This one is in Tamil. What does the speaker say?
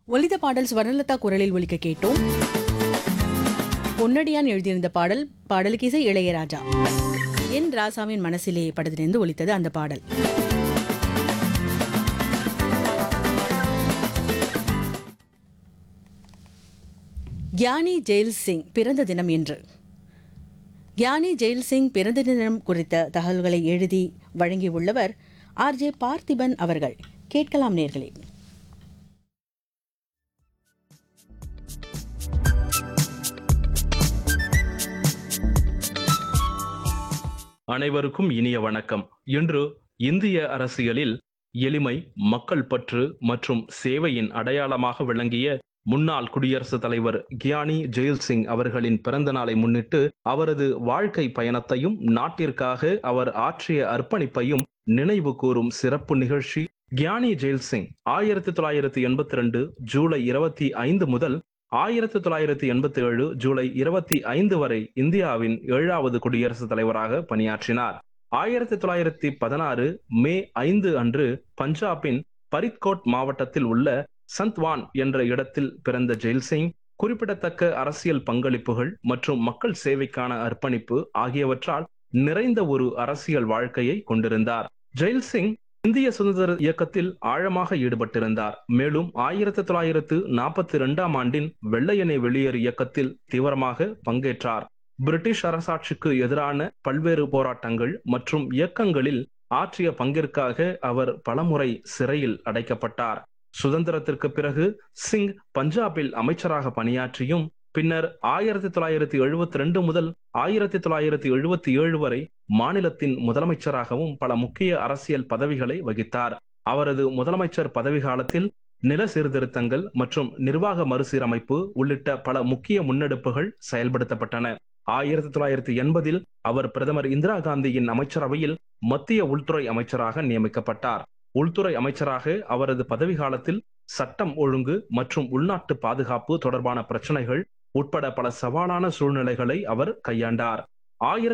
ஒலித்த பாடல் ஸ்வர்ணலதா குரலில் ஒலிக்க கேட்டோம் பொன்னடியான் எழுதியிருந்த பாடல் பாடலுக்கு இசை இளையராஜா என் ராசாவின் மனசிலே படத்திலிருந்து ஒலித்தது அந்த பாடல் கியானி ஜெயில் சிங் பிறந்த தினம் என்று கியானி ஜெயில் சிங் பிறந்த தினம் குறித்த தகவல்களை எழுதி வழங்கியுள்ளவர் ஆர்ஜே பார்த்திபன் அவர்கள் கேட்கலாம் நேர்களே அனைவருக்கும் இனிய வணக்கம் இன்று இந்திய அரசியலில் எளிமை மக்கள் பற்று மற்றும் சேவையின் அடையாளமாக விளங்கிய முன்னாள் குடியரசுத் தலைவர் கியானி ஜெயில் சிங் அவர்களின் பிறந்த நாளை முன்னிட்டு அவரது வாழ்க்கை பயணத்தையும் நாட்டிற்காக அவர் ஆற்றிய அர்ப்பணிப்பையும் நினைவு கூறும் சிறப்பு நிகழ்ச்சி கியானி ஜெயில் சிங் ஆயிரத்தி தொள்ளாயிரத்தி எண்பத்தி ரெண்டு ஜூலை இருபத்தி ஐந்து முதல் ஆயிரத்தி தொள்ளாயிரத்தி எண்பத்தி ஏழு ஜூலை இருபத்தி ஐந்து வரை இந்தியாவின் ஏழாவது குடியரசுத் தலைவராக பணியாற்றினார் ஆயிரத்தி தொள்ளாயிரத்தி பதினாறு மே ஐந்து அன்று பஞ்சாபின் பரித்கோட் மாவட்டத்தில் உள்ள சந்த்வான் என்ற இடத்தில் பிறந்த ஜெயில் சிங் குறிப்பிடத்தக்க அரசியல் பங்களிப்புகள் மற்றும் மக்கள் சேவைக்கான அர்ப்பணிப்பு ஆகியவற்றால் நிறைந்த ஒரு அரசியல் வாழ்க்கையை கொண்டிருந்தார் ஜெயில் சிங் இந்திய சுதந்திர இயக்கத்தில் ஆழமாக ஈடுபட்டிருந்தார் மேலும் ஆயிரத்தி தொள்ளாயிரத்து நாற்பத்தி இரண்டாம் ஆண்டின் வெள்ளையனே வெளியேறு இயக்கத்தில் தீவிரமாக பங்கேற்றார் பிரிட்டிஷ் அரசாட்சிக்கு எதிரான பல்வேறு போராட்டங்கள் மற்றும் இயக்கங்களில் ஆற்றிய பங்கிற்காக அவர் பலமுறை சிறையில் அடைக்கப்பட்டார் சுதந்திரத்திற்கு பிறகு சிங் பஞ்சாபில் அமைச்சராக பணியாற்றியும் பின்னர் ஆயிரத்தி தொள்ளாயிரத்தி எழுபத்தி ரெண்டு முதல் ஆயிரத்தி தொள்ளாயிரத்தி எழுபத்தி ஏழு வரை மாநிலத்தின் முதலமைச்சராகவும் பல முக்கிய அரசியல் பதவிகளை வகித்தார் அவரது முதலமைச்சர் பதவி காலத்தில் நில சீர்திருத்தங்கள் மற்றும் நிர்வாக மறுசீரமைப்பு உள்ளிட்ட பல முக்கிய முன்னெடுப்புகள் செயல்படுத்தப்பட்டன ஆயிரத்தி தொள்ளாயிரத்தி எண்பதில் அவர் பிரதமர் இந்திரா காந்தியின் அமைச்சரவையில் மத்திய உள்துறை அமைச்சராக நியமிக்கப்பட்டார் உள்துறை அமைச்சராக அவரது பதவி காலத்தில் சட்டம் ஒழுங்கு மற்றும் உள்நாட்டு பாதுகாப்பு தொடர்பான பிரச்சனைகள் உட்பட பல சவாலான சூழ்நிலைகளை அவர் கையாண்டார் ஆயிரத்தி